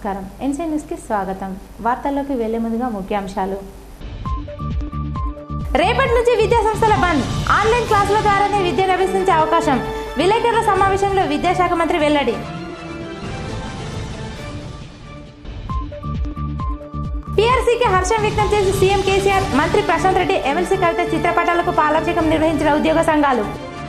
నమస్కారం ఎన్సీ న్యూస్కి స్వాగతం వార్తల్లోకి వెళ్లే ముందుగా ముఖ్యాంశాలు రేపటి నుంచి విద్యా సంస్థల బంద్ ఆన్లైన్ క్లాసుల ద్వారానే విద్యను అభ్యసించే అవకాశం విలేకరుల సమావేశంలో విద్యాశాఖ మంత్రి వెల్లడి పీఆర్సీకి హర్షం వ్యక్తం చేసి సీఎం కేసీఆర్ మంత్రి ప్రశాంత్ రెడ్డి ఎమ్మెల్సీ కవిత చిత్రపటాలకు పాలాభిషేకం నిర్వహించిన ఉద్యోగ సంఘాలు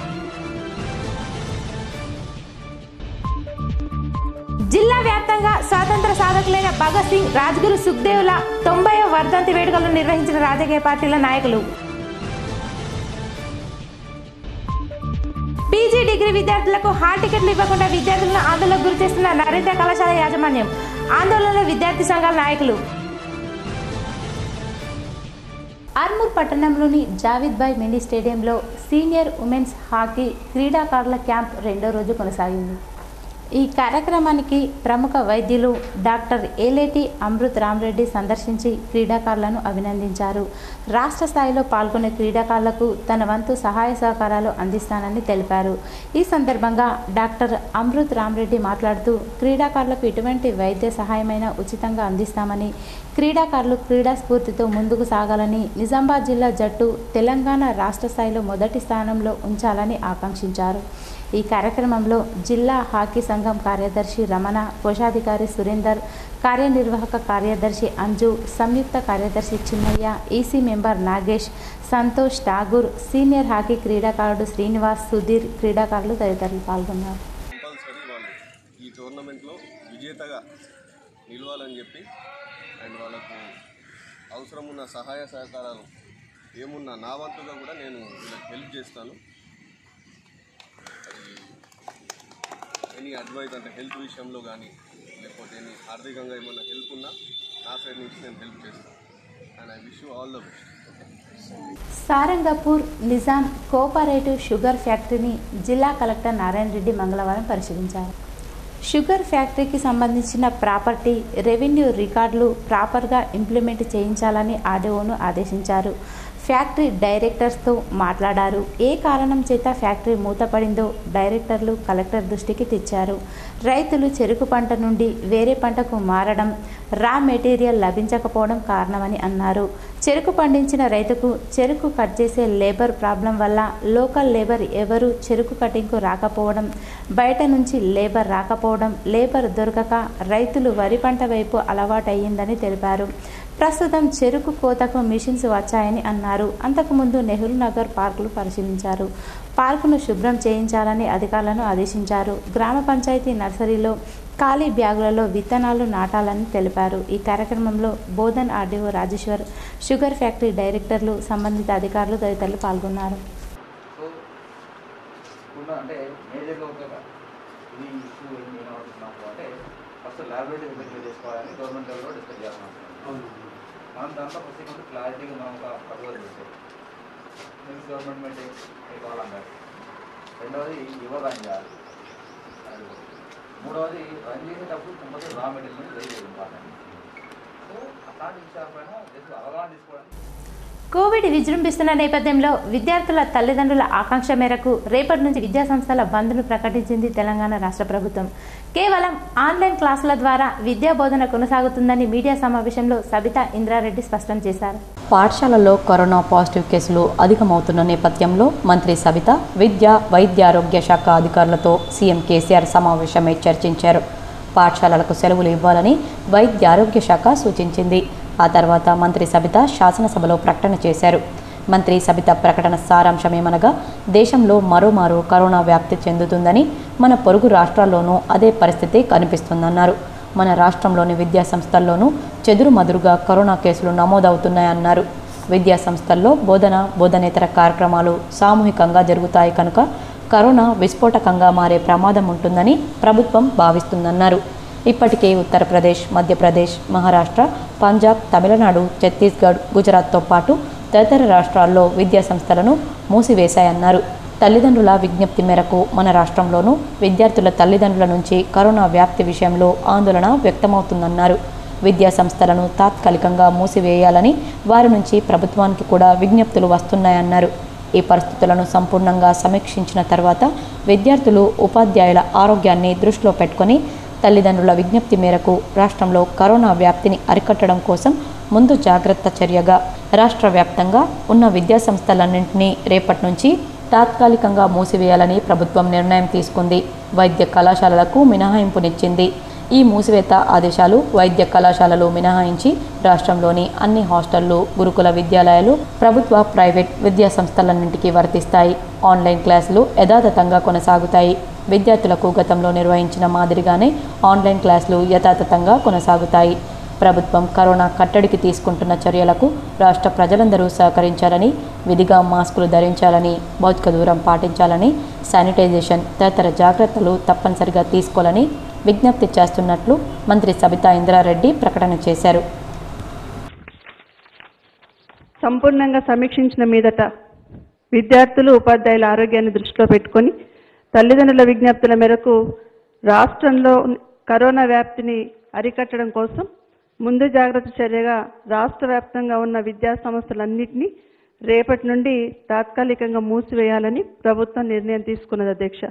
జిల్లా వ్యాప్తంగా స్వాతంత్ర సాధకులైన భగత్ సింగ్ రాజ్గురు సుఖ్దేవ్ల తొంభై వర్ధంతి వేడుకలను నిర్వహించిన రాజకీయ పార్టీల నాయకులు పీజీ డిగ్రీ విద్యార్థులకు హాల్ టికెట్లు ఇవ్వకుండా విద్యార్థులను ఆందోళనకు గురి చేస్తున్న నరేంద్ర కళాశాల యాజమాన్యం ఆందోళనలో విద్యార్థి సంఘాల నాయకులు ఆర్మూర్ పట్టణంలోని జావిద్ బాయ్ మినీ స్టేడియంలో సీనియర్ ఉమెన్స్ హాకీ క్రీడాకారుల క్యాంప్ రెండో రోజు కొనసాగింది ఈ కార్యక్రమానికి ప్రముఖ వైద్యులు డాక్టర్ ఏలేటి అమృత్ రామరెడ్డి సందర్శించి క్రీడాకారులను అభినందించారు రాష్ట్ర స్థాయిలో పాల్గొనే క్రీడాకారులకు తన వంతు సహాయ సహకారాలు అందిస్తానని తెలిపారు ఈ సందర్భంగా డాక్టర్ అమృత్ రామరెడ్డి మాట్లాడుతూ క్రీడాకారులకు ఎటువంటి వైద్య సహాయమైన ఉచితంగా అందిస్తామని క్రీడాకారులు క్రీడా స్ఫూర్తితో ముందుకు సాగాలని నిజామాబాద్ జిల్లా జట్టు తెలంగాణ రాష్ట్ర స్థాయిలో మొదటి స్థానంలో ఉంచాలని ఆకాంక్షించారు ఈ కార్యక్రమంలో జిల్లా హాకీ సంఘం కార్యదర్శి రమణ కోశాధికారి సురేందర్ కార్యనిర్వాహక కార్యదర్శి అంజు సంయుక్త కార్యదర్శి Chinnaiah EC member Nagesh Santosh Thakur senior hockey క్రీడాకారుడు శ్రీనివాస్ సుధీర్ క్రీడాకారులు తదితరులు పాల్గొన్నారు కంపల్సరీ వాళ్ళు ఈ టోర్నమెంట్లో విజేతగా నిలవాలని చెప్పి అండ్ వాళ్ళకు అవసరం ఉన్న సహాయ సహకారాలు ఏమున్నా నా వంతుగా కూడా నేను వీళ్ళకి హెల్ప్ చేస్తాను అది ఎనీ అడ్వైజ్ అంటే హెల్త్ విషయంలో కానీ లేకపోతే ఎనీ ఆర్థికంగా ఏమైనా హెల్ప్ ఉన్నా నా సైడ్ నుంచి నేను హెల్ప్ చేస్తాను and I wish you all the best okay Sarangapur Nizam cooperative sugar ఫ్యాక్టరీని జిల్లా కలెక్టర్ నారాయణ రెడ్డి మంగళవారం పరిశీలించారు షుగర్ ఫ్యాక్టరీకి సంబంధించిన ప్రాపర్టీ రెవెన్యూ రికార్డులు ప్రాపర్గా ఇంప్లిమెంట్ చేయించాలని ఆర్డీఓను ఆదేశించారు ఫ్యాక్టరీ డైరెక్టర్స్తో మాట్లాడారు ఏ కారణం చేత ఫ్యాక్టరీ మూతపడిందో డైరెక్టర్లు కలెక్టర్ దృష్టికి తెచ్చారు రైతులు చెరుకు పంట నుండి వేరే పంటకు మారడం రా మెటీరియల్ లభించకపోవడం కారణమని అన్నారు చెరుకు పండించిన రైతుకు చెరుకు కట్ చేసే లేబర్ ప్రాబ్లం వల్ల లోకల్ లేబర్ ఎవరు చెరుకు కటింగ్కు రాకపోవడం బయట నుంచి లేబర్ రాకపోవడం లేబర్ దొరకక రైతులు వరి పంట వైపు అలవాటయ్యిందని తెలిపారు ప్రస్తుతం చెరుకు కోతకు మిషన్స్ వచ్చాయని అన్నారు అంతకుముందు నెహ్రూ నగర్ పార్కులు పరిశీలించారు పార్కును శుభ్రం చేయించాలని అధికారులను ఆదేశించారు గ్రామ పంచాయతీ నర్సరీలో ఖాళీ బ్యాగులలో విత్తనాలు నాటాలని తెలిపారు ఈ కార్యక్రమంలో Bodhan RDO Rajeshwar sugar factory డైరెక్టర్లు సంబంధిత అధికారులు తదితరులు పాల్గొన్నారు సో స్కూల్లో అంటే మేజర్గా ఒక ఇది ఇష్యూ ఏంటి ఏమవుతున్నాము అంటే ఫస్ట్ ల్యాబొరేటరీ ఇన్వెస్టిగేట్ చేసుకోవాలని గవర్నమెంట్ లెవెల్లో డిస్కస్ చేస్తున్నాం మనం దాంట్లో ఫస్ట్ కొంచెం క్లారిటీగా మనం ఒక ప్రపోజల్ చేసాం నెక్స్ట్ గవర్నమెంట్ మీద టేక్ కావాలన్నారు రెండవది యువర్ రన్ చేయాలి అది ఒకటి. మూడవది రన్ చేసేటప్పుడు compulsory raw material raise important so అట్లాంటి విషయాలపైన జస్ట్ అవగాహన తీసుకోవడానికి కోవిడ్ విజృంభిస్తున్న నేపథ్యంలో విద్యార్థుల తల్లిదండ్రుల ఆకాంక్ష మేరకు రేపటి నుంచి విద్యా సంస్థల బంద్ను ప్రకటించింది తెలంగాణ రాష్ట్ర ప్రభుత్వం కేవలం ఆన్లైన్ క్లాసుల ద్వారా విద్యా బోధన కొనసాగుతుందని మీడియా సమావేశంలో సబితా ఇంద్రారెడ్డి స్పష్టం చేశారు పాఠశాలల్లో కరోనా పాజిటివ్ కేసులు అధికమవుతున్న నేపథ్యంలో మంత్రి సబిత విద్య వైద్యారోగ్య శాఖ అధికారులతో సీఎం కేసీఆర్ సమావేశమై చర్చించారు పాఠశాలలకు సెలవులు ఇవ్వాలని వైద్యారోగ్య శాఖ సూచించింది ఆ తర్వాత మంత్రి సబిత శాసనసభలో ప్రకటన చేశారు మంత్రి సబిత ప్రకటన సారాంశమేమనగా దేశంలో మరోమారు కరోనా వ్యాప్తి చెందుతుందని మన పొరుగు రాష్ట్రాల్లోనూ అదే పరిస్థితి కనిపిస్తుందన్నారు మన రాష్ట్రంలోని విద్యా సంస్థల్లోనూ చెదురుమదురుగా కరోనా కేసులు నమోదవుతున్నాయన్నారు విద్యా సంస్థల్లో బోధన బోధనేతర కార్యక్రమాలు సామూహికంగా జరుగుతాయి కనుక కరోనా విస్ఫోటకంగా మారే ప్రమాదం ఉంటుందని ప్రభుత్వం భావిస్తుందన్నారు ఇప్పటికే ఉత్తరప్రదేశ్ మధ్యప్రదేశ్ మహారాష్ట్ర పంజాబ్ తమిళనాడు ఛత్తీస్గఢ్ గుజరాత్తో పాటు తదితర రాష్ట్రాల్లో విద్యా సంస్థలను మూసివేశాయన్నారు తల్లిదండ్రుల విజ్ఞప్తి మేరకు మన రాష్ట్రంలోనూ విద్యార్థుల తల్లిదండ్రుల నుంచి కరోనా వ్యాప్తి విషయంలో ఆందోళన వ్యక్తమవుతుందన్నారు విద్యా సంస్థలను తాత్కాలికంగా మూసివేయాలని వారి నుంచి ప్రభుత్వానికి కూడా విజ్ఞప్తులు వస్తున్నాయన్నారు ఈ పరిస్థితులను సంపూర్ణంగా సమీక్షించిన తర్వాత విద్యార్థులు ఉపాధ్యాయుల ఆరోగ్యాన్ని దృష్టిలో పెట్టుకొని తల్లిదండ్రుల విజ్ఞప్తి మేరకు రాష్ట్రంలో కరోనా వ్యాప్తిని అరికట్టడం కోసం ముందు జాగ్రత్త చర్యగా రాష్ట్ర వ్యాప్తంగా ఉన్న విద్యాసంస్థలన్నింటినీ రేపటి నుంచి తాత్కాలికంగా మూసివేయాలని ప్రభుత్వం నిర్ణయం తీసుకుంది వైద్య కళాశాలలకు మినహాయింపునిచ్చింది ఈ మూసివేత ఆదేశాలు వైద్య కళాశాలలు మినహాయించి రాష్ట్రంలోని అన్ని హాస్టళ్లు గురుకుల విద్యాలయాలు ప్రభుత్వ ప్రైవేట్ విద్యా సంస్థలన్నింటికీ వర్తిస్తాయి ఆన్లైన్ క్లాసులు యథాతథంగా కొనసాగుతాయి విద్యార్థులకు గతంలో నిర్వహించిన మాదిరిగానే ఆన్లైన్ క్లాసులు యథాతథంగా కొనసాగుతాయి ప్రభుత్వం కరోనా కట్టడికి తీసుకుంటున్న చర్యలకు రాష్ట్ర ప్రజలందరూ సహకరించాలని విధిగా మాస్కులు ధరించాలని భౌతిక దూరం పాటించాలని శానిటైజేషన్ తదితర జాగ్రత్తలు తప్పనిసరిగా తీసుకోవాలని విజ్ఞప్తి చేస్తున్నట్లు మంత్రి సబితా ఇంద్రారెడ్డి ప్రకటన చేశారు సంపూర్ణంగా సమీక్షించిన మీదట విద్యార్థులు ఉపాధ్యాయుల ఆరోగ్యాన్ని దృష్టిలో పెట్టుకొని తల్లిదండ్రుల విజ్ఞప్తుల మేరకు రాష్ట్రంలో కరోనా వ్యాప్తిని అరికట్టడం కోసం ముందు జాగ్రత్త చర్యగా రాష్ట్ర వ్యాప్తంగా ఉన్న విద్యా సంస్థలన్నింటినీ రేపటి నుండి తాత్కాలికంగా మూసివేయాలని ప్రభుత్వం నిర్ణయం తీసుకున్నది అధ్యక్ష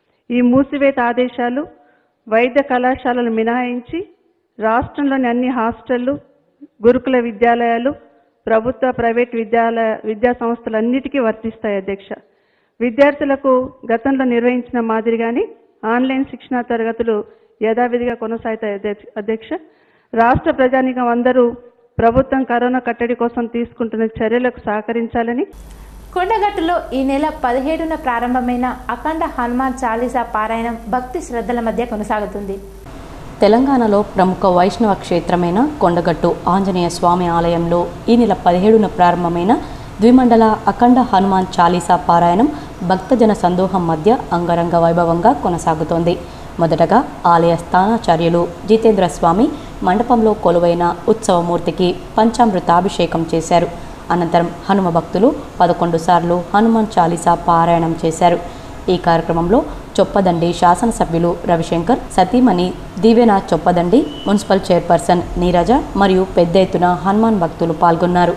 ఈ మూసివేత ఆదేశాలు వైద్య కళాశాలలు మినహాయించి రాష్ట్రంలోని అన్ని హాస్టళ్లు గురుకుల విద్యాలయాలు ప్రభుత్వ ప్రైవేట్ విద్యాలయ విద్యా సంస్థలన్నిటికీ వర్తిస్తాయి అధ్యక్ష విద్యార్థులకు గతంలో నిర్వహించిన మాదిరిగానే ఆన్లైన్ శిక్షణా తరగతులు యథావిధిగా కొనసాగుతాయి అధ్యక్ష- అధ్యక్ష రాష్ట్ర ప్రజానికం అందరూ ప్రభుత్వం కరోనా కట్టడి కోసం తీసుకుంటున్న చర్యలకు సహకరించాలని కొండగట్టులో ఈ నెల పదిహేడున ప్రారంభమైన అఖండ హనుమాన్ చాలీసా పారాయణం భక్తి శ్రద్ధల మధ్య కొనసాగుతుంది తెలంగాణలో ప్రముఖ వైష్ణవ క్షేత్రమైన కొండగట్టు ఆంజనేయ స్వామి ఆలయంలో ఈ నెల పదిహేడున ప్రారంభమైన ద్విమండల అఖండ హనుమాన్ చాలీసా పారాయణం భక్తజన సందోహం మధ్య అంగరంగ వైభవంగా కొనసాగుతోంది మొదటగా ఆలయ స్థానాచార్యులు జితేంద్ర స్వామి మండపంలో కొలువైన ఉత్సవమూర్తికి పంచామృతాభిషేకం చేశారు అనంతరం హనుమ భక్తులు పదకొండు సార్లు హనుమాన్ చాలీసా పారాయణం చేశారు ఈ కార్యక్రమంలో చొప్పదండి శాసనసభ్యులు రవిశంకర్ సతీమణి దివ్యన చొప్పదండి మున్సిపల్ చైర్పర్సన్ నీరజ మరియు పెద్ద ఎత్తున హనుమాన్ భక్తులు పాల్గొన్నారు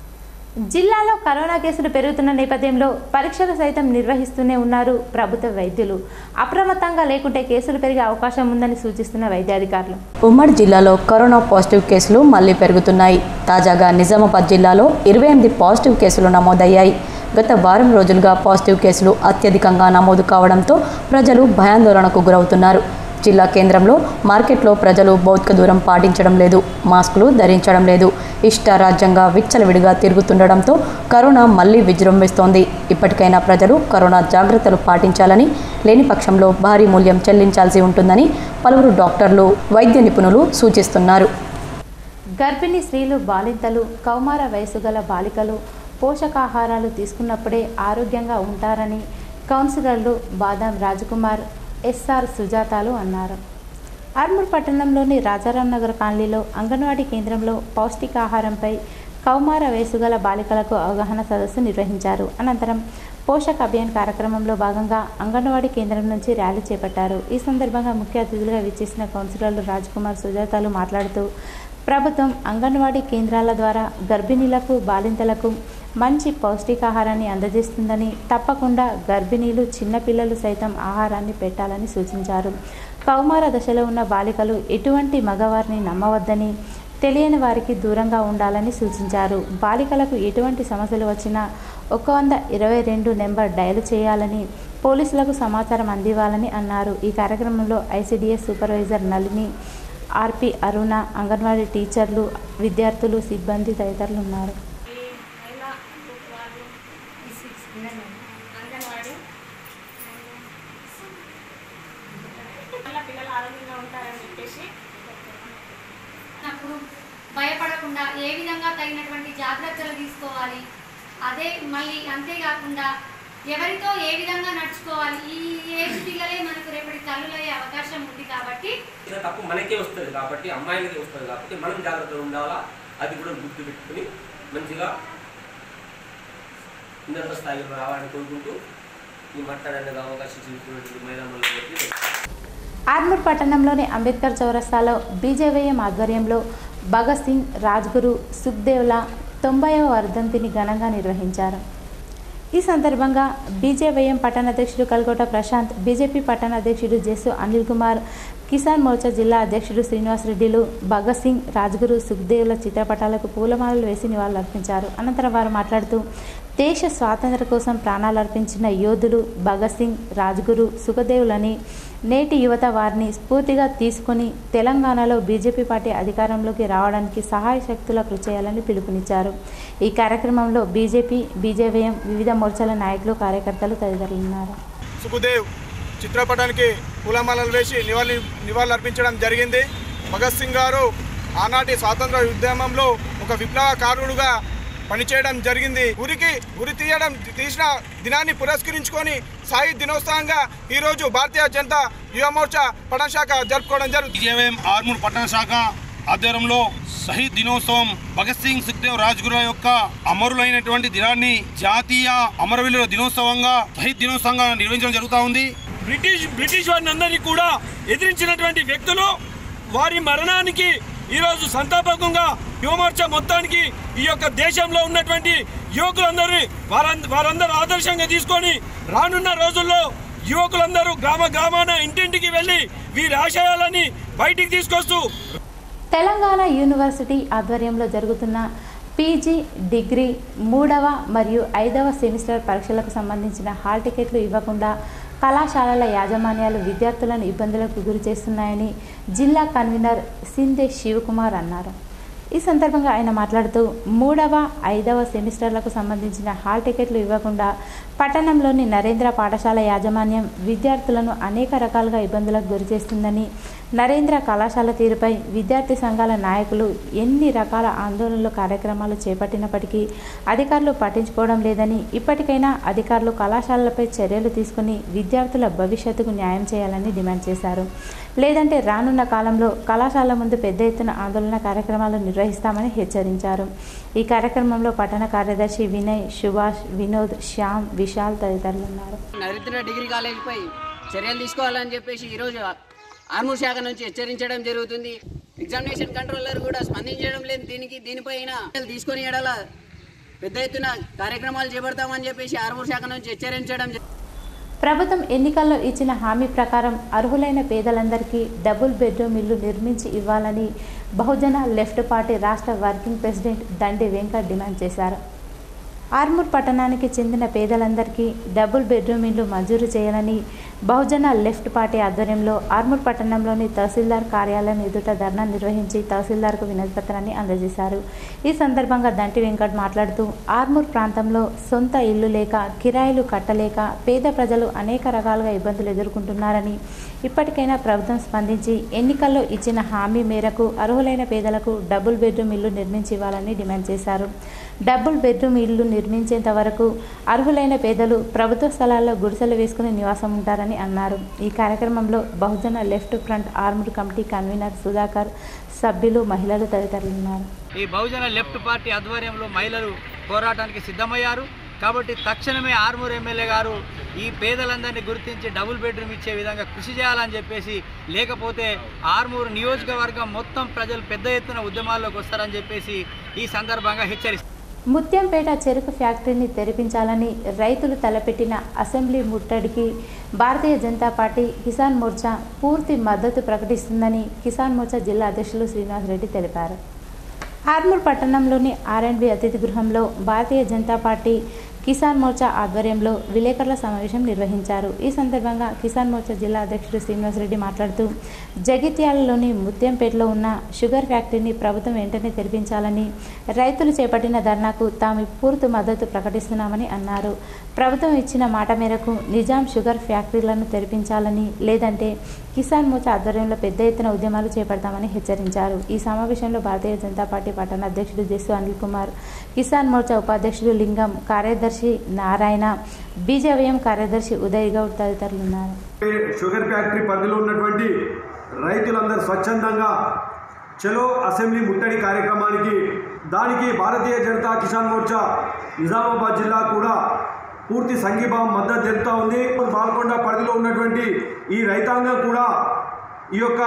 జిల్లాలో కరోనా కేసులు పెరుగుతున్న నేపథ్యంలో పరీక్షలు సైతం నిర్వహిస్తూనే ఉన్నారు ప్రభుత్వ వైద్యులు అప్రమత్తంగా లేకుంటే కేసులు పెరిగే అవకాశం ఉందని సూచిస్తున్న వైద్యాధికారులు ఉమ్మడి జిల్లాలో కరోనా పాజిటివ్ కేసులు మళ్లీ పెరుగుతున్నాయి తాజాగా నిజామాబాద్ జిల్లాలో ఇరవై ఎనిమిది పాజిటివ్ కేసులు నమోదయ్యాయి గత వారం రోజులుగా పాజిటివ్ కేసులు అత్యధికంగా నమోదు కావడంతో ప్రజలు భయాందోళనకు గురవుతున్నారు జిల్లా కేంద్రంలో మార్కెట్లో ప్రజలు భౌతిక దూరం పాటించడం లేదు మాస్కులు ధరించడం లేదు ఇష్టారాజ్యంగా విచ్చలవిడిగా తిరుగుతుండడంతో కరోనా మళ్లీ విజృంభిస్తోంది ఇప్పటికైనా ప్రజలు కరోనా జాగ్రత్తలు పాటించాలని లేని పక్షంలో భారీ మూల్యం చెల్లించాల్సి ఉంటుందని పలువురు డాక్టర్లు వైద్య నిపుణులు సూచిస్తున్నారు గర్భిణీ స్త్రీలు బాలింతలు కౌమార వయసు గల బాలికలు పోషకాహారాలు తీసుకున్నప్పుడే ఆరోగ్యంగా ఉంటారని కౌన్సిలర్లు బాదాం రాజకుమార్ ఎస్ఆర్ సుజాతాలు అన్నారు ఆర్మూర్ పట్టణంలోని రాజారాం నగర్ కాలనీలో అంగన్వాడీ కేంద్రంలో పౌష్టికాహారంపై కౌమార వయసు గల బాలికలకు అవగాహన సదస్సు నిర్వహించారు అనంతరం పోషక్ అభియాన్ కార్యక్రమంలో భాగంగా అంగన్వాడీ కేంద్రం నుంచి ర్యాలీ చేపట్టారు ఈ సందర్భంగా ముఖ్య అతిథులుగా విచ్చేసిన కౌన్సిలర్లు రాజ్కుమార్ సుజాతాలు మాట్లాడుతూ ప్రభుత్వం అంగన్వాడీ కేంద్రాల ద్వారా గర్భిణీలకు బాలింతలకు మంచి పౌష్టికాహారాన్ని అందజేస్తుందని తప్పకుండా గర్భిణీలు చిన్నపిల్లలు సైతం ఆహారాన్ని పెట్టాలని సూచించారు కౌమార దశలో ఉన్న బాలికలు ఎటువంటి మగవారిని నమ్మవద్దని తెలియని వారికి దూరంగా ఉండాలని సూచించారు బాలికలకు ఎటువంటి సమస్యలు వచ్చినా ఒక వంద ఇరవై రెండు నెంబర్ డయల్ చేయాలని పోలీసులకు సమాచారం అందివ్వాలని అన్నారు ఈ కార్యక్రమంలో ICDS supervisor Nalini RP Aruna anganwadi టీచర్లు విద్యార్థులు సిబ్బంది తదితరులు ఉన్నారు మహిళా గ్రూప్ వాళ్ళు ఈ సిక్స్ అంగన్వాడీ వల్ల పిల్లలు ఆరోగ్యంగా ఉంటారని చెప్పేసి అప్పుడు భయపడకుండా ఏ విధంగా తగినటువంటి జాగ్రత్తలు తీసుకోవాలి అదే మళ్ళీ అంతేకాకుండా ఎవరితో ఏ విధంగా నడుచుకోవాలి ఈ ఏజ్ పిల్లలే మనకు రేపటి తల్లులయ్యే అవకాశం ఉంది కాబట్టి ఇలా తప్పు మనకే వస్తుంది కాబట్టి అమ్మాయిలకే వస్తుంది కాబట్టి మనం జాగ్రత్తగా ఉండాలా అది కూడా గుర్తు పెట్టుకుని మంచిగా ఉన్నత స్థాయిలో రావాలని కోరుకుంటూ ఈ మాట్లాడడానికి అవకాశం చూపినటువంటి మహిళా మండలి ఆర్మూర్ పట్టణంలోని అంబేద్కర్ చౌరస్తాలో బీజేవైఎం ఆధ్వర్యంలో భగత్ సింగ్ రాజ్గురు సుఖ్దేవ్ల తొంభైవ వర్ధంతిని ఘనంగా నిర్వహించారు ఈ సందర్భంగా బీజేవైఎం పట్టణ అధ్యక్షుడు కల్కోట ప్రశాంత్ బీజేపీ పట్టణ అధ్యక్షుడు జెస్సు అనిల్ కుమార్ కిసాన్ మోర్చా జిల్లా అధ్యక్షుడు శ్రీనివాస్ రెడ్డిలు భగత్ సింగ్ రాజ్గురు సుఖ్దేవ్ల చిత్రపటాలకు పూలమాలలు వేసి నివాళులర్పించారు అనంతరం వారు మాట్లాడుతూ దేశ స్వాతంత్ర్య కోసం ప్రాణాలు అర్పించిన యోధులు భగత్ సింగ్ రాజ్గురు సుఖదేవులని నేటి యువత వారిని స్ఫూర్తిగా తీసుకొని తెలంగాణలో బీజేపీ పార్టీ అధికారంలోకి రావడానికి సహాయ శక్తుల కృషి చేయాలని పిలుపునిచ్చారు ఈ కార్యక్రమంలో బీజేపీ బీజేవీఎం వివిధ మోర్చాల నాయకులు కార్యకర్తలు తదితరులు ఉన్నారు సుఖదేవ్ చిత్రపటానికి పూలమాలలు వేసి నివాళి నివాళులు అర్పించడం జరిగింది భగత్ సింగ్ గారు ఆనాటి స్వాతంత్ర ఉద్యమంలో ఒక విప్లవకారుడుగా పనిచేయడం జరిగింది ఉరికి ఉరి తీయడం తీసిన దినాన్ని పురస్కరించుకొని సాయి దినోత్సవంగా ఈరోజు భారతీయ జనతా యువ మోర్చా పట్టణ శాఖ జరుపుకోవడం జరుగుతుంది విజయవేం ఆర్మూర్ పట్టణ శాఖ ఆధ్వర్యంలో షహీద్ దినోత్సవం భగత్ సింగ్ సుఖ్దేవ్ రాజ్గురు యొక్క అమరులైనటువంటి దినాన్ని జాతీయ అమరవీరుల దినోత్సవంగా షహీద్ దినోత్సవంగా నిర్వహించడం జరుగుతూ ఉంది బ్రిటిష్ బ్రిటిష్ వారిని అందరినీ కూడా ఎదిరించినటువంటి వ్యక్తులు వారి మరణానికి ఈరోజు సంతాపకంగా యువమోర్చా మొత్తానికి ఈ యొక్క దేశంలో ఉన్నటువంటి యువకులందరినీ వారంద వారందరూ ఆదర్శంగా తీసుకొని రానున్న రోజుల్లో యువకులందరూ గ్రామ గ్రామాన ఇంటింటికి వెళ్ళి వీరి ఆశయాలని బయటికి తీసుకొస్తూ తెలంగాణ యూనివర్సిటీ ఆధ్వర్యంలో జరుగుతున్న పీజీ డిగ్రీ మూడవ మరియు ఐదవ సెమిస్టర్ పరీక్షలకు సంబంధించిన హాల్ టికెట్లు ఇవ్వకుండా కళాశాలల యాజమాన్యాలు విద్యార్థులను ఇబ్బందులకు గురి చేస్తున్నాయని జిల్లా కన్వీనర్ సిందే శివకుమార్ అన్నారు ఈ సందర్భంగా ఆయన మాట్లాడుతూ మూడవ ఐదవ సెమిస్టర్లకు సంబంధించిన హాల్ టికెట్లు ఇవ్వకుండా పట్టణంలోని నరేంద్ర పాఠశాల యాజమాన్యం విద్యార్థులను అనేక రకాలుగా ఇబ్బందులకు గురిచేస్తుందని నరేంద్ర కళాశాల తీరుపై విద్యార్థి సంఘాల నాయకులు ఎన్ని రకాల ఆందోళనలు కార్యక్రమాలు చేపట్టినప్పటికీ అధికారులు పట్టించుకోవడం లేదని ఇప్పటికైనా అధికారులు కళాశాలలపై చర్యలు తీసుకుని విద్యార్థుల భవిష్యత్తుకు న్యాయం చేయాలని డిమాండ్ చేశారు లేదంటే రానున్న కాలంలో కళాశాల ముందు పెద్ద ఎత్తున ఆందోళన కార్యక్రమాలు నిర్వహిస్తామని హెచ్చరించారు ఈ కార్యక్రమంలో పట్టణ కార్యదర్శి వినయ్ సుభాష్ వినోద్ శ్యామ్ విశాల్ తదితరులు ఉన్నారు నరేంద్ర డిగ్రీ కాలేజీపై చర్యలు తీసుకోవాలని చెప్పేసి ఈరోజు ఆర్మూర్ శాఖ నుంచి హెచ్చరించడం జరుగుతుంది ఎగ్జామినేషన్ కంట్రోలర్ కూడా స్పందించడం లేదు దీనికి దీనిపైన చర్యలు తీసుకొని ఎడల పెద్ద ఎత్తున కార్యక్రమాలు చేపడతామని చెప్పేసి ఆర్మూర్ శాఖ నుంచి హెచ్చరించడం జరుగుతుంది. ప్రభుత్వం ఎన్నికల్లో ఇచ్చిన హామీ ప్రకారం అర్హులైన పేదలందరికీ డబుల్ బెడ్రూమ్ ఇల్లు నిర్మించి ఇవ్వాలని బహుజన లెఫ్ట్ పార్టీ రాష్ట్ర working president Dandi Venkat demand చేశారు ఆర్మూర్ పట్టణానికి చెందిన పేదలందరికీ డబుల్ బెడ్రూమ్ ఇల్లు మంజూరు చేయాలని బహుజన లెఫ్ట్ పార్టీ ఆధ్వర్యంలో ఆర్మూర్ పట్టణంలోని తహసీల్దార్ కార్యాలయం ఎదుట ధర్నా నిర్వహించి తహసీల్దార్కు వినతిపత్రాన్ని అందజేశారు ఈ సందర్భంగా దంటి వెంకట్ మాట్లాడుతూ ఆర్మూర్ ప్రాంతంలో సొంత ఇల్లు లేక కిరాయిలు కట్టలేక పేద ప్రజలు అనేక రకాలుగా ఇబ్బందులు ఎదుర్కొంటున్నారని ఇప్పటికైనా ప్రభుత్వం స్పందించి ఎన్నికల్లో ఇచ్చిన హామీ మేరకు అర్హులైన పేదలకు డబుల్ బెడ్రూమ్ ఇల్లు నిర్మించి ఇవ్వాలని డిమాండ్ చేశారు డబుల్ బెడ్రూమ్ ఇల్లు నిర్మించేంత వరకు అర్హులైన పేదలు ప్రభుత్వ స్థలాల్లో గుడిసెలు వేసుకుని నివాసం ఉంటారని అన్నారు ఈ కార్యక్రమంలో Bahujan left front Armoor committee convener Sudhakar సభ్యులు మహిళలు తదితరులు ఉన్నారు ఈ బహుజన లెఫ్ట్ పార్టీ ఆధ్వర్యంలో మహిళలు పోరాటానికి సిద్ధమయ్యారు కాబట్టి తక్షణమే ఆర్మూర్ ఎమ్మెల్యే గారు ఈ పేదలందరినీ గుర్తించి డబుల్ బెడ్రూమ్ ఇచ్చే విధంగా కృషి చేయాలని చెప్పేసి లేకపోతే ఆర్మూర్ నియోజకవర్గం మొత్తం ప్రజలు పెద్ద ఎత్తున ఉద్యమాల్లోకి వస్తారని చెప్పేసి ఈ సందర్భంగా హెచ్చరిస్తారు ముత్యంపేట చెరుకు ఫ్యాక్టరీని తెరిపించాలని రైతులు తలపెట్టిన అసెంబ్లీ ముట్టడికి భారతీయ జనతా పార్టీ కిసాన్ మోర్చా పూర్తి మద్దతు ప్రకటిస్తుందని కిసాన్ మోర్చా జిల్లా అధ్యక్షులు శ్రీనివాస్ రెడ్డి తెలిపారు ఆర్మూర్ పట్టణంలోని ఆర్ఎండ్బి అతిథి గృహంలో భారతీయ జనతా పార్టీ కిసాన్ మోర్చా ఆధ్వర్యంలో విలేకరుల సమావేశం నిర్వహించారు ఈ సందర్భంగా కిసాన్ మోర్చా జిల్లా అధ్యక్షుడు శ్రీనివాసరెడ్డి మాట్లాడుతూ జగిత్యాలలోని ముత్యంపేటలో ఉన్న షుగర్ ఫ్యాక్టరీని ప్రభుత్వం వెంటనే తెరిపించాలని రైతులు చేపట్టిన ధర్నాకు తాము పూర్తి మద్దతు ప్రకటిస్తున్నామని అన్నారు ప్రభుత్వం ఇచ్చిన మాట మేరకు నిజాం షుగర్ ఫ్యాక్టరీలను తెరిపించాలని లేదంటే కిసాన్ మోర్చా ఆధ్వర్యంలో పెద్ద ఎత్తున ఉద్యమాలు చేపడతామని హెచ్చరించారు ఈ సమావేశంలో భారతీయ జనతా పార్టీ పట్టణ అధ్యక్షుడు జస్సు అనిల్ కుమార్ కిసాన్ మోర్చా ఉపాధ్యక్షుడు లింగం కార్యదర్శి నారాయణ బీజేవైఎం కార్యదర్శి ఉదయ్ గౌడ్ తదితరులు ఉన్నారు షుగర్ ఫ్యాక్టరీ పరిధిలో ఉన్నటువంటి రైతులందరూ స్వచ్ఛందంగా చలో అసెంబ్లీ ముట్టడి కార్యక్రమానికి దానికి భారతీయ జనతా కిసాన్ మోర్చా నిజామాబాద్ జిల్లా కూడా పూర్తి సంఘీభావం మద్దతు తెలుపుతా ఉంది బాల్కొండ పరిధిలో ఉన్నటువంటి ఈ రైతాంగం కూడా ఈ యొక్క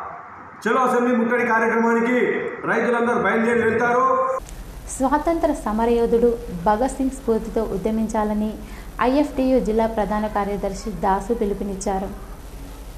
చలో అసెంబ్లీ ముట్టడి కార్యక్రమానికి రైతులందరూ బయలుదేరి వెళ్తారు స్వాతంత్ర సమరయోధుడు భగత్ సింగ్ స్ఫూర్తితో ఉద్యమించాలని ఐఎఫ్టియు జిల్లా ప్రధాన కార్యదర్శి దాసు పిలుపునిచ్చారు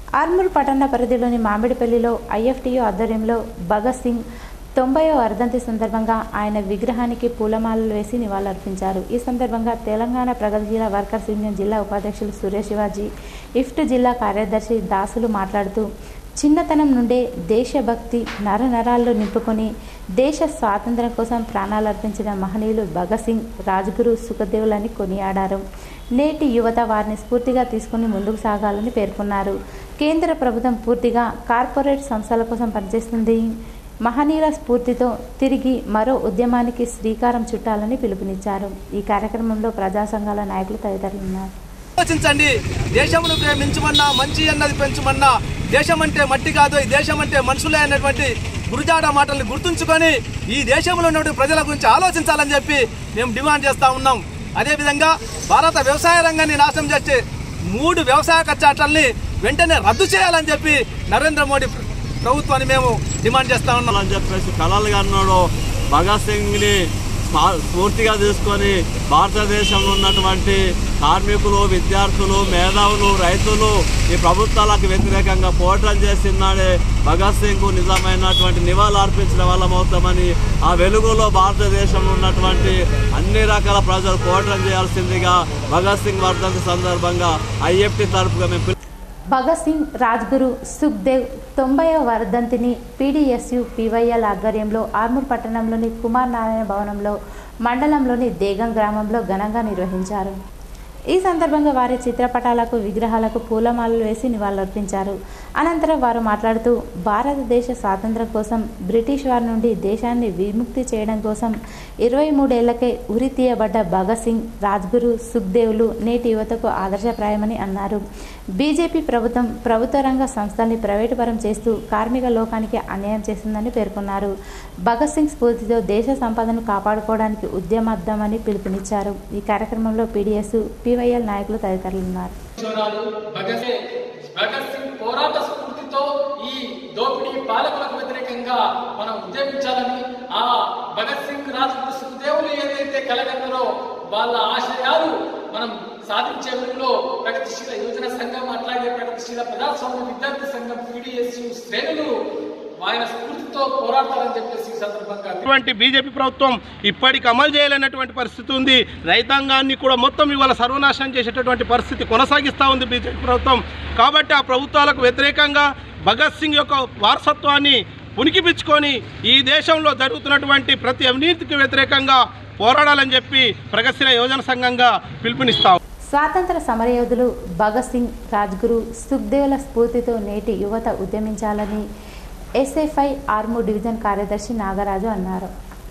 ఆర్మూర్ పట్టణ పరిధిలోని మామిడిపల్లిలో ఐఎఫ్టీయూ ఆధ్వర్యంలో భగత్ సింగ్ తొంభైవ వర్ధంతి సందర్భంగా ఆయన విగ్రహానికి పూలమాలలు వేసి నివాళులర్పించారు ఈ సందర్భంగా తెలంగాణ ప్రగతిశీల వర్కర్స్ యూనియన్ జిల్లా ఉపాధ్యక్షులు సురేష్ శివాజీ ఇఫ్ట్ జిల్లా కార్యదర్శి దాసులు మాట్లాడుతూ చిన్నతనం నుండే దేశభక్తి నరనరాల్లో నింపుకొని దేశ స్వాతంత్ర్యం కోసం ప్రాణాలు అర్పించిన మహనీయులు భగత్ సింగ్ రాజ్గురు సుఖదేవులని కొనియాడారు నేటి యువత వారిని స్ఫూర్తిగా తీసుకుని ముందుకు సాగాలని పేర్కొన్నారు కేంద్ర ప్రభుత్వం పూర్తిగా కార్పొరేట్ సంస్థల కోసం పనిచేస్తుంది మహనీయుల స్ఫూర్తితో తిరిగి మరో ఉద్యమానికి శ్రీకారం చుట్టాలని పిలుపునిచ్చారు ఈ కార్యక్రమంలో ప్రజా సంఘాల నాయకులు తదితరులు ఉన్నారు ఆలోచించండి దేశమును ప్రేమించమన్నా మంచి అన్నది పెంచమన్నా దేశం అంటే మట్టి కాదు ఈ దేశం అంటే మనుషులే అన్నటువంటి గురుజాడ మాటల్ని గుర్తుంచుకొని ఈ దేశంలో ఉన్నటువంటి ప్రజల గురించి ఆలోచించాలని చెప్పి మేము డిమాండ్ చేస్తూ ఉన్నాం అదేవిధంగా భారత వ్యవసాయ రంగాన్ని నాశనం చేసే మూడు వ్యవసాయ చట్టాలని వెంటనే రద్దు చేయాలని చెప్పి నరేంద్ర మోడీ ప్రభుత్వాన్ని మేము డిమాండ్ చేస్తా ఉన్నాం అని చెప్పేసి కళలు అన్నాడు భగత్ సింగ్ని స్ఫా- స్ఫూర్తిగా తీసుకొని భారతదేశంలో ఉన్నటువంటి కార్మికులు విద్యార్థులు మేధావులు రైతులు ఈ ప్రభుత్వాలకు వ్యతిరేకంగా పోరాటం చేసినాడే భగత్ సింగ్ నిజమైనటువంటి నివాళులు అర్పించిన వాళ్ళం అవుతామని ఆ వెలుగులో భారతదేశంలో ఉన్నటువంటి అన్ని రకాల ప్రజలు పోరాటం చేయాల్సిందిగా భగత్ సింగ్ వర్ధంతి సందర్భంగా ఐఎఫ్టి తరపుగా మేము పిలు- భగత్ సింగ్ రాజ్గురు సుఖ్దేవ్ తొంభైవ వర్ధంతిని పీడీఎస్యు పీవైఎల్ ఆధ్వర్యంలో ఆర్మూర్ పట్టణంలోని కుమార్ నారాయణ భవనంలో మండలంలోని దేగం గ్రామంలో ఘనంగా నిర్వహించారు ఈ సందర్భంగా వారి చిత్రపటాలకు విగ్రహాలకు పూలమాలలు వేసి నివాళులర్పించారు అనంతరం వారు మాట్లాడుతూ భారతదేశ స్వాతంత్రం కోసం బ్రిటిష్ వారి నుండి దేశాన్ని విముక్తి చేయడం కోసం ఇరవై మూడేళ్లకే ఉరి తీయబడ్డ భగత్ సింగ్ రాజ్గురు సుఖ్దేవ్లు నేటి యువతకు ఆదర్శప్రాయమని అన్నారు బీజేపీ ప్రభుత్వం ప్రభుత్వ రంగ సంస్థల్ని ప్రైవేటుపరం చేస్తూ కార్మిక లోకానికి అన్యాయం చేస్తుందని పేర్కొన్నారు భగత్ సింగ్ స్ఫూర్తితో దేశ సంపదను కాపాడుకోవడానికి ఉద్యమద్దామని పిలుపునిచ్చారు ఈ కార్యక్రమంలో పీడీఎస్ పీవైఎల్ నాయకులు తదితరులు ఉన్నారు కిషోరాలు భగత్ సింగ్ భగత్ సింగ్ పోరాట స్ఫూర్తితో ఈ దోపిడీ పాలకులకు వ్యతిరేకంగా మనం ఉద్యమించాలని ఆ భగత్ సింగ్ రాజు సుఖదేవులు ఏదైతే కలగన్నారో వాళ్ళ ఆశయాలు మనం సాధించే వృత్తిలో ప్రగతిశీల యువజన సంఘం అట్లాగే ప్రగతిశీల ప్రజాస్వామ్య విద్యార్థి సంఘం పీడిఎస్యు శ్రేణులు ఆయన స్ఫూర్తితో పోరాడతారని చెప్పేసి ఈ సందర్భంగా ఇటువంటి బీజేపీ ప్రభుత్వం ఇప్పటికి అమలు చేయలేనటువంటి పరిస్థితి ఉంది రైతాంగాన్ని కూడా మొత్తం ఇవాళ సర్వనాశనం చేసేటటువంటి పరిస్థితి కొనసాగిస్తూ ఉంది బీజేపీ ప్రభుత్వం కాబట్టి ఆ ప్రభుత్వాలకు వ్యతిరేకంగా భగత్ సింగ్ యొక్క వారసత్వాన్ని పునికిపించుకొని ఈ దేశంలో జరుగుతున్నటువంటి ప్రతి అవినీతికి వ్యతిరేకంగా పోరాడాలని చెప్పి ప్రగతిశీల యోజన సంఘంగా పిలుపునిస్తాం స్వాతంత్ర సమరయోధులు భగత్ సింగ్ రాజ్గురు సుఖ్దేవుల స్ఫూర్తితో నేటి యువత ఉద్యమించాలని ఎస్ఎఫ్ఐ ఆర్మూ డివిజన్ కార్యదర్శి నాగరాజు అన్నారు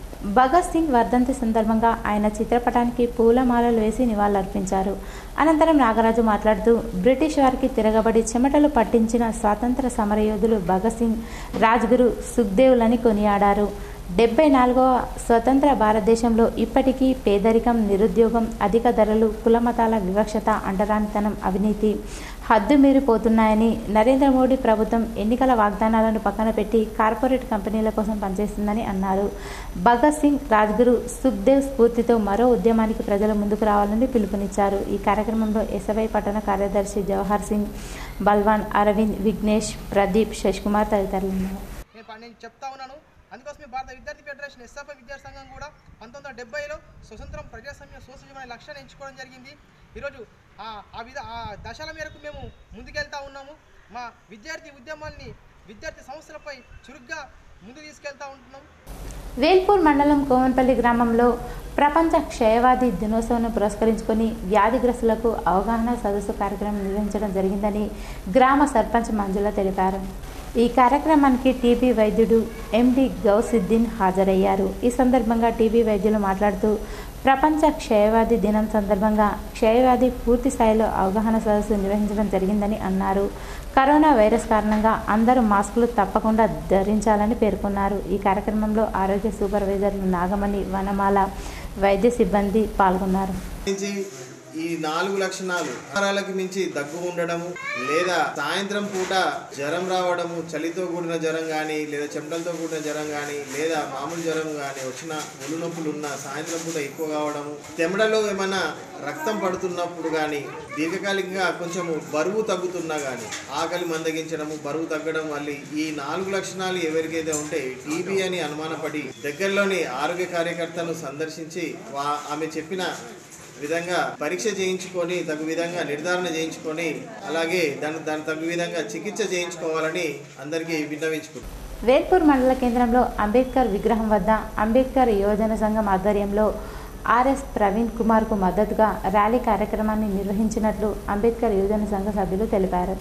భగత్ సింగ్ వర్ధంతి సందర్భంగా ఆయన చిత్రపటానికి పూలమాలలు వేసి నివాళులర్పించారు అనంతరం నాగరాజు మాట్లాడుతూ బ్రిటిష్ వారికి తిరగబడి చెమటలు పట్టించిన స్వాతంత్ర సమరయోధులు భగత్ సింగ్ రాజ్గురు సుఖ్దేవులని కొనియాడారు డెబ్బై నాలుగవ స్వతంత్ర భారతదేశంలో ఇప్పటికీ పేదరికం నిరుద్యోగం అధిక ధరలు కులమతాల వివక్షత అంటరానితనం అవినీతి హద్దు మీరిపోతున్నాయని నరేంద్ర మోడీ ప్రభుత్వం ఎన్నికల వాగ్దానాలను పక్కన పెట్టి కార్పొరేట్ కంపెనీల కోసం పనిచేస్తుందని అన్నారు భగత్ సింగ్ రాజ్గురు సుఖ్దేవ్ స్ఫూర్తితో మరో ఉద్యమానికి ప్రజలు ముందుకు రావాలని పిలుపునిచ్చారు ఈ కార్యక్రమంలో ఎస్ఎఫ్ఐ పట్టణ కార్యదర్శి జవహర్ సింగ్ బల్వాన్ అరవింద్ విఘ్నేష్ ప్రదీప్ శశికుమార్ తదితరులు ఉన్నారు నేను ప- నేను చెప్తా ఉన్నాను అందుకోసమే భారత విద్యార్థి ఫెడరేషన్ ఎస్ఎఫ్ఐ విద్యార్థి సంఘం కూడా పంతొమ్మిది వందల డెబ్బైలో స్వతంత్రం ప్రజాస్వామ్య సోషలిజం అనే లక్ష్యాన్ని ఎంచుకోవడం జరిగింది ఈరోజు ఆ ఆ విధ ఆ దశల మేరకు మేము ముందుకెళ్తా ఉన్నాము మా విద్యార్థి ఉద్యమాల్ని విద్యార్థి సంస్థలపై చురుగ్గా ముందు తీసుకెళ్తా ఉంటున్నాం వేల్పూర్ మండలం కోమన్పల్లి గ్రామంలో ప్రపంచ క్షయవాది దినోత్సవాన్ని పురస్కరించుకొని వ్యాధిగ్రస్తులకు అవగాహన సదస్సు కార్యక్రమం నిర్వహించడం జరిగిందని గ్రామ సర్పంచ్ మంజుల తెలిపారు ఈ కార్యక్రమానికి టీబీ వైద్యుడు ఎండి గౌసిద్దీన్ హాజరయ్యారు ఈ సందర్భంగా టీబీ వైద్యులు మాట్లాడుతూ ప్రపంచ క్షయవ్యాధి దినం సందర్భంగా క్షయవ్యాధి పూర్తి స్థాయిలో అవగాహన సదస్సు నిర్వహించడం జరిగిందని అన్నారు కరోనా వైరస్ కారణంగా అందరూ మాస్కులు తప్పకుండా ధరించాలని పేర్కొన్నారు ఈ కార్యక్రమంలో ఆరోగ్య సూపర్వైజర్లు నాగమణి వనమాల వైద్య సిబ్బంది పాల్గొన్నారు నుంచి ఈ నాలుగు లక్షణాలు ఆహారాలకు మించి దగ్గు ఉండడము లేదా సాయంత్రం పూట జ్వరం రావడము చలితో కూడిన జ్వరం కానీ లేదా చెమటలతో కూడిన జ్వరం కానీ లేదా మామూలు జ్వరం కానీ వచ్చిన ఒళ్ళు నొప్పులు ఉన్న సాయంత్రం పూట ఎక్కువ కావడము తెమడలో ఏమైనా రక్తం పడుతున్నప్పుడు కానీ దీర్ఘకాలికంగా కొంచెము బరువు తగ్గుతున్నా కానీ ఆకలి మందగించడము బరువు తగ్గడం వల్ల ఈ నాలుగు లక్షణాలు ఎవరికైతే ఉంటే టీబీ అని అనుమానపడి దగ్గరలోని ఆరోగ్య కార్యకర్తను సందర్శించి వా ఆమె చెప్పిన విధంగా పరీక్ష చేయించుకొని తగు విధంగా నిర్ధారణ చేయించుకొని అలాగే దాని దాని తగు విధంగా చికిత్స చేయించుకోవాలని అందరికీ విన్నవించుకుంటున్నాను వేల్పూర్ మండల కేంద్రంలో అంబేద్కర్ విగ్రహం వద్ద అంబేద్కర్ యువజన సంఘం ఆధ్వర్యంలో ఆర్ఎస్ ప్రవీణ్ కుమార్కు మద్దతుగా ర్యాలీ కార్యక్రమాన్ని నిర్వహించినట్లు అంబేద్కర్ యువజన సంఘ సభ్యులు తెలిపారు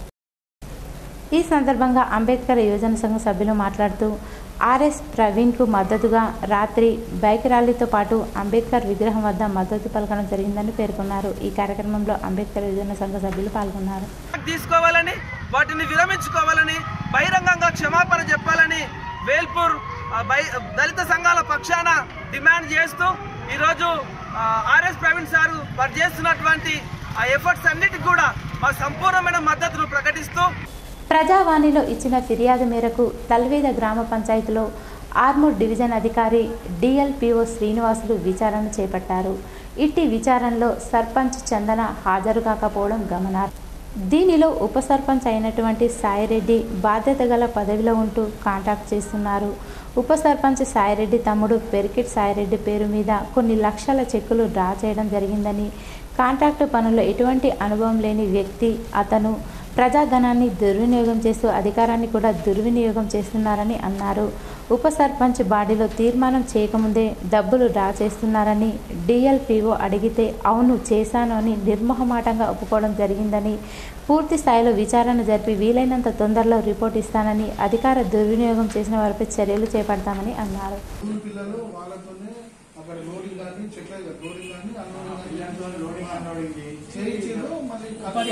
ఈ సందర్భంగా అంబేద్కర్ యువజన సంఘ సభ్యులు మాట్లాడుతూ ఆర్ఎస్ ప్రవీణ్కు మద్దతుగా రాత్రి బైక్ ర్యాలీతో పాటు అంబేద్కర్ విగ్రహం వద్ద మద్దతు పలకడం జరిగిందని పేర్కొన్నారు ఈ కార్యక్రమంలో అంబేద్కర్ యువజన సంఘ సభ్యులు పాల్గొన్నారు తీసుకోవాలని వాటిని విరమించుకోవాలని బహిరంగంగా క్షమాపణ చెప్పాలని వేల్పూర్ ఆ, బై- దళిత సంఘాల పక్షాన డిమాండ్ చేస్తూ ఈరోజు ఆ, ఆర్ఎస్ ప్రవీణ్ సార్ వారు చేస్తున్నటువంటి ఆ ఎఫర్ట్స్ అన్నిటికి కూడా మా సంపూర్ణమైన మద్దతును ప్రకటిస్తూ ప్రజావాణిలో ఇచ్చిన ఫిర్యాదు మేరకు తల్వేద గ్రామ పంచాయతీలో ఆర్మూర్ డివిజన్ అధికారి డిఎల్పిఓ శ్రీనివాసులు విచారణ చేపట్టారు ఇట్టి విచారణలో సర్పంచ్ చందన హాజరు కాకపోవడం గమనార్హం దీనిలో ఉప సర్పంచ్ అయినటువంటి సాయిరెడ్డి బాధ్యత గల పదవిలో ఉంటూ కాంటాక్ట్ చేస్తున్నారు ఉప సర్పంచ్ సాయిరెడ్డి తమ్ముడు పెరికిట్ సాయిరెడ్డి పేరు మీద కొన్ని లక్షల చెక్కులు డ్రా చేయడం జరిగిందని కాంట్రాక్టు పనుల్లో ఎటువంటి అనుభవం లేని వ్యక్తి అతను ప్రజాధనాన్ని దుర్వినియోగం చేస్తూ అధికారాన్ని కూడా దుర్వినియోగం చేస్తున్నారని అన్నారు ఉప సర్పంచ్ బాడీలో తీర్మానం చేయకముందే డబ్బులు డ్రా చేస్తున్నారని డిఎల్పిఓ అడిగితే అవును చేశాను అని నిర్మోహమాటంగా ఒప్పుకోవడం జరిగిందని పూర్తి స్థాయిలో విచారణ జరిపి వీలైనంత తొందరలో రిపోర్ట్ ఇస్తానని అధికార దుర్వినియోగం చేసిన వారిపై చర్యలు చేపడతామని అన్నారు స్కూల్ పిల్లలు వాళ్ళతోనే అక్కడ లోడింగ్ కానీ చెక్ లోడింగ్ కానీ అన్లోడింగ్ కానీ చేయించారు మళ్ళీ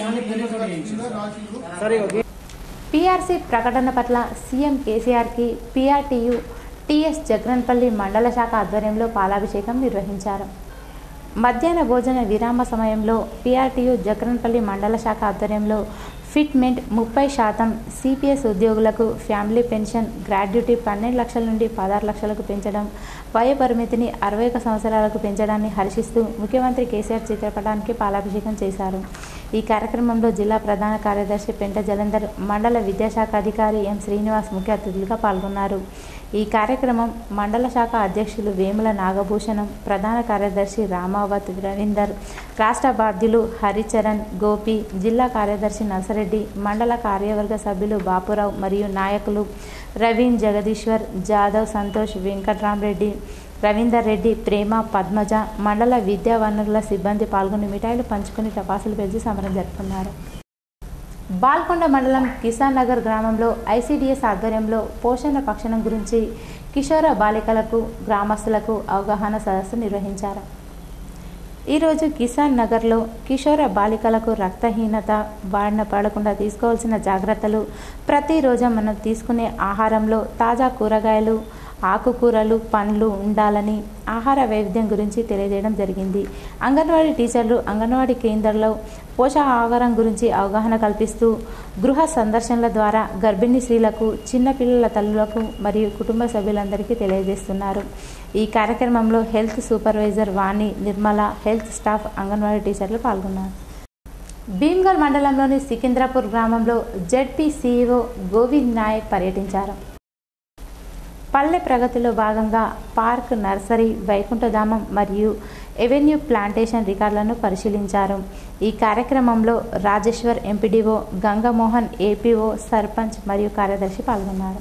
ఖర్చులో రాసిండ్రు పీఆర్సీ ప్రకటన పట్ల సీఎం కేసీఆర్కి పీఆర్టీయు టీఎస్ జగన్పల్లి మండల శాఖ ఆధ్వర్యంలో పాలాభిషేకం నిర్వహించారు మధ్యాహ్న భోజన విరామ సమయంలో పీఆర్టీయు జగన్పల్లి మండల శాఖ ఆధ్వర్యంలో ఫిట్మెంట్ ముప్పై శాతం సిపిఎస్ ఉద్యోగులకు ఫ్యామిలీ పెన్షన్ గ్రాడ్యుటీ పన్నెండు లక్షల నుండి పదహారు లక్షలకు పెంచడం వయ పరిమితిని అరవై ఒక సంవత్సరాలకు పెంచడాన్ని హర్షిస్తూ ముఖ్యమంత్రి కేసీఆర్ చిత్రపటానికి పాలాభిషేకం చేశారు ఈ కార్యక్రమంలో జిల్లా ప్రధాన కార్యదర్శి పెంట జలంధర్ మండల విద్యాశాఖ అధికారి ఎం శ్రీనివాస్ ముఖ్య అతిథులుగా పాల్గొన్నారు ఈ కార్యక్రమం మండల శాఖ అధ్యక్షులు వేముల నాగభూషణం ప్రధాన కార్యదర్శి రామావత్ రవీందర్ రాష్ట్ర బాధ్యులు హరిచరణ్ గోపి జిల్లా కార్యదర్శి నర్సరెడ్డి మండల కార్యవర్గ సభ్యులు బాపురావు మరియు నాయకులు రవీన్ జగదీశ్వర్ జాదవ్ సంతోష్ వెంకట్రామరెడ్డి రవీందర్ రెడ్డి ప్రేమ పద్మజ మండల విద్యా వనరుల సిబ్బంది పాల్గొని మిఠాయిలు పంచుకుని టపాసులు పెంచి సమరం జరుపుకున్నారు బాల్కొండ మండలం కిసాన్ నగర్ గ్రామంలో ఐసీడీఎస్ ఆధ్వర్యంలో పోషణ పక్షణం గురించి కిషోర బాలికలకు గ్రామస్తులకు అవగాహన సదస్సు నిర్వహించారు ఈరోజు కిసాన్ నగర్లో కిషోర బాలికలకు రక్తహీనత బారిన పడకుండా తీసుకోవాల్సిన జాగ్రత్తలు ప్రతిరోజు మనం తీసుకునే ఆహారంలో తాజా కూరగాయలు ఆకుకూరలు పండ్లు ఉండాలని ఆహార వైవిధ్యం గురించి తెలియజేయడం జరిగింది అంగన్వాడీ టీచర్లు అంగన్వాడీ కేంద్రంలో పోషకాహారం గురించి అవగాహన కల్పిస్తూ గృహ సందర్శనల ద్వారా గర్భిణీ స్త్రీలకు చిన్నపిల్లల తల్లులకు మరియు కుటుంబ సభ్యులందరికీ తెలియజేస్తున్నారు ఈ కార్యక్రమంలో health supervisor Vani Nirmala health staff anganwadi టీచర్లు పాల్గొన్నారు భీమ్గల్ మండలంలోని సికింద్రాపూర్ గ్రామంలో జెడ్పీ సీఈఓ గోవింద్ నాయక్ పర్యటించారు పల్లె ప్రగతిలో భాగంగా పార్క్ నర్సరీ వైకుంఠధామం మరియు ఎవెన్యూ ప్లాంటేషన్ రికార్డులను పరిశీలించారు ఈ కార్యక్రమంలో రాజేశ్వర్ ఎంపీడీఓ గంగమోహన్ ఏపీఓ సర్పంచ్ మరియు కార్యదర్శి పాల్గొన్నారు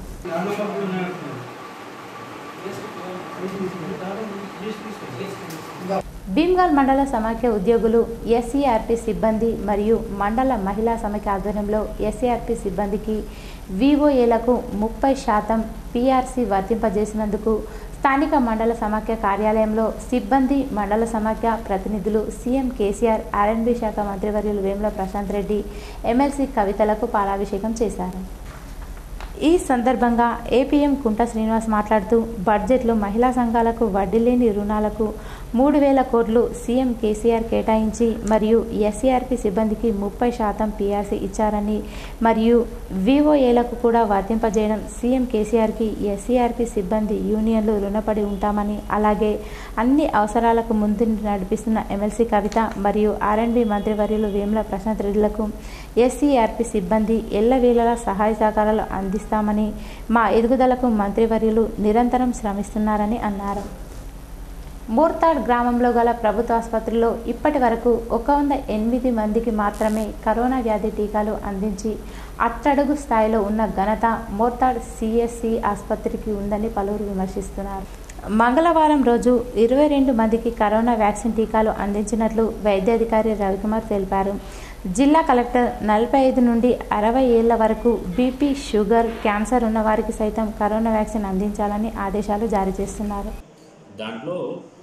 భీమ్గల్ మండల సమాఖ్య ఉద్యోగులు ఎస్సీఆర్పీ సిబ్బంది మరియు మండల మహిళా సమాఖ్య ఆధ్వర్యంలో ఎస్సీఆర్పీ సిబ్బందికి వివోఏలకు ముప్పై శాతం పీఆర్సీ వర్తింపజేసినందుకు స్థానిక మండల సమాఖ్య కార్యాలయంలో సిబ్బంది మండల సమాఖ్య ప్రతినిధులు సీఎం కేసీఆర్ ఆర్ఎన్బి శాఖ మంత్రివర్యులు వేముల ప్రశాంత్ రెడ్డి ఎమ్మెల్సీ కవితలకు పాలాభిషేకం చేశారు ఈ సందర్భంగా ఏపీఎం కుంట శ్రీనివాస్ మాట్లాడుతూ బడ్జెట్లో మహిళా సంఘాలకు వడ్డీ లేని రుణాలకు మూడు వేల కోట్లు సీఎం కేసీఆర్ కేటాయించి మరియు ఎస్సీఆర్పీ సిబ్బందికి ముప్పై శాతం పీఆర్సీ ఇచ్చారని మరియు విఓఏలకు కూడా వర్తింపజేయడం సీఎం కేసీఆర్కి ఎస్సీఆర్పీ సిబ్బంది యూనియన్లు రుణపడి ఉంటామని అలాగే అన్ని అవసరాలకు ముందుండి నడిపిస్తున్న ఎమ్మెల్సీ కవిత మరియు ఆర్ఎండ్బి మంత్రివర్యులు వేముల ప్రశాంత్ రెడ్డిలకు ఎస్సీఆర్పీ సిబ్బంది ఎల్లవేళలా సహాయ సహకారాలు అందిస్తామని మా ఎదుగుదలకు మంత్రివర్యులు నిరంతరం శ్రమిస్తున్నారని అన్నారు మోర్తాడ్ గ్రామంలో గల ప్రభుత్వ ఆసుపత్రిలో ఇప్పటి వరకు ఒక వంద ఎనిమిది మందికి మాత్రమే కరోనా వ్యాధి టీకాలు అందించి అట్టడుగు స్థాయిలో ఉన్న ఘనత మోర్తాడ్ సిఎస్సి ఆసుపత్రికి ఉందని పలువురు విమర్శిస్తున్నారు మంగళవారం రోజు ఇరవై రెండు మందికి కరోనా వ్యాక్సిన్ టీకాలు అందించినట్లు వైద్యాధికారి రవికుమార్ తెలిపారు జిల్లా కలెక్టర్ నలభై ఐదు నుండి అరవై ఏళ్ల వరకు బీపీ షుగర్ క్యాన్సర్ ఉన్న వారికి సైతం కరోనా వ్యాక్సిన్ అందించాలని ఆదేశాలు జారీ చేస్తున్నారు దాంట్లో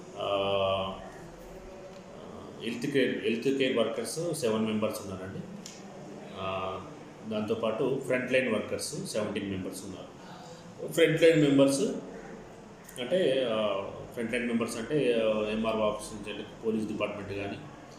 health care health care workers seven members ఉన్నారండి ఆ, దాంతోపాటు front line workers seventeen members ఉన్నారు ఫ్రంట్ లైన్ మెంబర్స్ అంటే ఫ్రంట్ లైన్ మెంబర్స్ అంటే ఎంఆర్ఓ ఆఫీస్ నుంచి వెళ్ళి పోలీస్ డిపార్ట్మెంట్ కానీ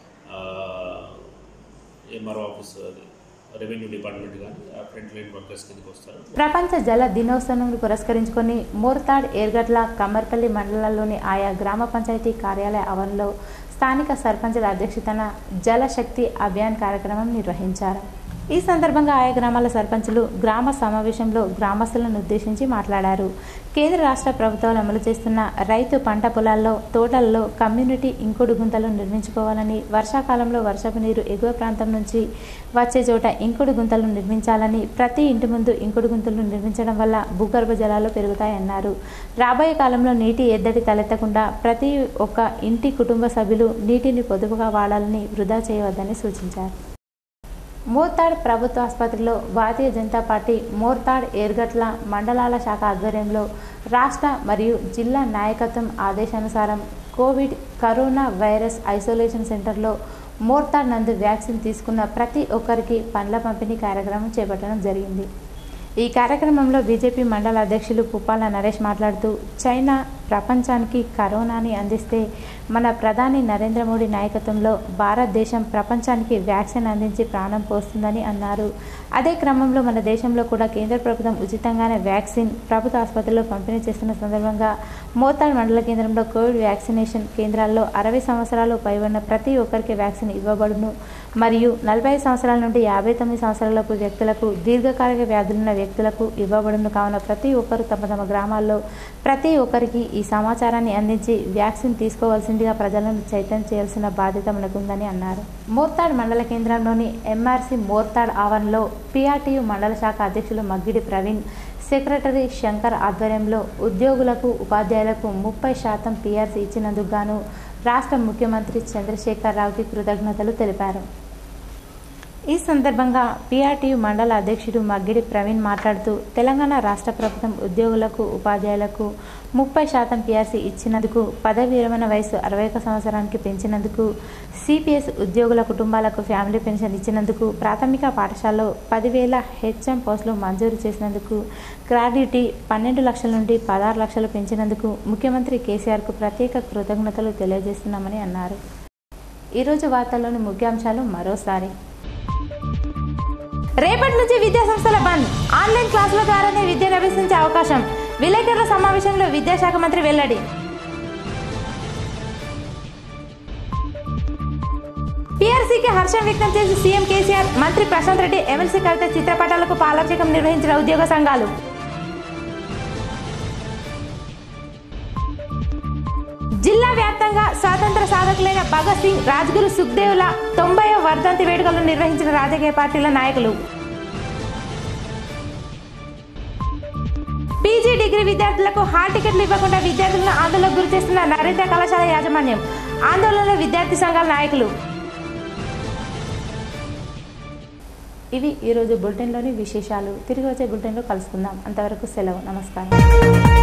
ఎంఆర్ఓ ఆఫీస్ అది రెవెన్యూ డిపార్ట్మెంట్ కానీ ఆ ఫ్రంట్ లైన్ వర్కర్స్ కిందకి వస్తారు ప్రపంచ జల దినోత్సవం పురస్కరించుకొని మోర్తాడ్ ఏర్గడ్ల కమ్మర్పల్లి మండలాల్లోని ఆయా గ్రామ పంచాయతీ కార్యాలయ ఆవరణలో స్థానిక సర్పంచుల అధ్యక్షతన జలశక్తి అభియాన్ కార్యక్రమం నిర్వహించారు ఈ సందర్భంగా ఆయా గ్రామాల సర్పంచులు గ్రామ సమావేశంలో గ్రామస్తులను ఉద్దేశించి మాట్లాడారు కేంద్ర రాష్ట్ర ప్రభుత్వాలు అమలు చేస్తున్న రైతు పంట పొలాల్లో తోటల్లో కమ్యూనిటీ ఇంకుడు గుంతలు నిర్మించుకోవాలని వర్షాకాలంలో వర్షపు నీరు ఎగువ ప్రాంతం నుంచి వచ్చే చోట ఇంకుడు గుంతలు నిర్మించాలని ప్రతి ఇంటి ముందు ఇంకుడు గుంతలు నిర్మించడం వల్ల భూగర్భ జలాలు పెరుగుతాయన్నారు రాబోయే కాలంలో నీటి ఎద్దడి తలెత్తకుండా ప్రతి ఒక్క ఇంటి కుటుంబ సభ్యులు నీటిని పొదుపుగా వాడాలని వృధా చేయవద్దని సూచించారు మోర్తాడ్ ప్రభుత్వ ఆసుపత్రిలో భారతీయ జనతా పార్టీ మోర్తాడ్ ఏర్గట్ల మండలాల శాఖ ఆధ్వర్యంలో రాష్ట్ర మరియు జిల్లా నాయకత్వం ఆదేశానుసారం కోవిడ్ కరోనా వైరస్ ఐసోలేషన్ సెంటర్లో మోర్తాడ్ నందు వ్యాక్సిన్ తీసుకున్న ప్రతి ఒక్కరికి పండ్ల పంపిణీ కార్యక్రమం చేపట్టడం జరిగింది ఈ కార్యక్రమంలో బీజేపీ మండల అధ్యక్షులు పుప్పాల నరేష్ మాట్లాడుతూ చైనా ప్రపంచానికి కరోనాని అందిస్తే మన ప్రధాని నరేంద్ర మోడీ నాయకత్వంలో భారతదేశం ప్రపంచానికి వ్యాక్సిన్ అందించి ప్రాణం పోస్తుందని అన్నారు అదే క్రమంలో మన దేశంలో కూడా కేంద్ర ప్రభుత్వం ఉచితంగానే వ్యాక్సిన్ ప్రభుత్వ ఆసుపత్రిలో పంపిణీ చేస్తున్న సందర్భంగా మోతాడ్ మండల కేంద్రంలో కోవిడ్ వ్యాక్సినేషన్ కేంద్రాల్లో అరవై సంవత్సరాలు పైబడిన ప్రతి ఒక్కరికి వ్యాక్సిన్ ఇవ్వబడును మరియు నలభై సంవత్సరాల నుండి యాభై తొమ్మిది సంవత్సరాలపు వ్యక్తులకు దీర్ఘకాలిక వ్యాధులున్న వ్యక్తులకు ఇవ్వబడును కావున ప్రతి ఒక్కరు తమ తమ గ్రామాల్లో ప్రతి ఒక్కరికి ఈ సమాచారాన్ని అందించి వ్యాక్సిన్ తీసుకోవాల్సిందిగా ప్రజలను చైతన్యం చేయాల్సిన బాధ్యత మనకుందని అన్నారు మోర్తాడ్ మండల కేంద్రంలోని ఎంఆర్సీ మోర్తాడ్ ఆవరణలో పిఆర్టీయు మండల శాఖ అధ్యక్షులు మగ్గిడి ప్రవీణ్ సెక్రటరీ శంకర్ ఆధ్వర్యంలో ఉద్యోగులకు ఉపాధ్యాయులకు ముప్పై శాతం పీఆర్సీ ఇచ్చినందుకు గాను రాష్ట్ర ముఖ్యమంత్రి చంద్రశేఖర్ రావుకి కృతజ్ఞతలు తెలిపారు ఈ సందర్భంగా పీఆర్టీయు మండల అధ్యక్షుడు మగ్గిడి ప్రవీణ్ మాట్లాడుతూ తెలంగాణ రాష్ట్ర ప్రభుత్వం ఉద్యోగులకు ఉపాధ్యాయులకు ముప్పై శాతం పీఆర్సీ ఇచ్చినందుకు పదవి విరమణ వయసు అరవై ఒక సంవత్సరానికి పెంచినందుకు సిపిఎస్ ఉద్యోగుల కుటుంబాలకు ఫ్యామిలీ పెన్షన్ ఇచ్చినందుకు ప్రాథమిక పాఠశాలలో పదివేల హెచ్ఎం పోస్టులు మంజూరు చేసినందుకు గ్రాడ్యుటీ పన్నెండు లక్షల నుండి పదహారు లక్షలు పెంచినందుకు ముఖ్యమంత్రి కేసీఆర్కు ప్రత్యేక కృతజ్ఞతలు తెలియజేస్తున్నామని అన్నారు ఈరోజు వార్తల్లోని ముఖ్యాంశాలు మరోసారి రేపటి నుంచి విద్యా సంస్థల బంద్ ఆన్లైన్ క్లాసుల ద్వారానే విద్యను అభ్యసించే అవకాశం విలేకరుల సమావేశంలో విద్యాశాఖ మంత్రి వెల్లడి పీఆర్సీకి హర్షం వ్యక్తం చేసి సీఎం కేసీఆర్ మంత్రి ప్రశాంత్ రెడ్డి ఎమ్మెల్సీ కవిత చిత్రపటాలకు పాలాభిషేకం నిర్వహించిన ఉద్యోగ సంఘాలు జిల్లా వ్యాప్తంగా స్వాతంత్ర సాధకులైన భగత్ సింగ్ రాజ్గురు సుఖ్దేవ్ల తొంభై వర్ధంతి వేడుకలను నిర్వహించిన రాజకీయ పార్టీల నాయకులు పీజీ డిగ్రీ విద్యార్థులకు హాల్ టికెట్లు ఇవ్వకుండా విద్యార్థులను ఆందోళనకు గురి చేస్తున్న నరేంద్ర కళాశాల యాజమాన్యం ఆందోళనలో విద్యార్థి సంఘాల నాయకులు ఇవి ఈరోజు బులెటిన్లోని విశేషాలు తిరిగి వచ్చే బులెటిన్లో కలుసుకుందాం అంతవరకు సెలవు నమస్కారం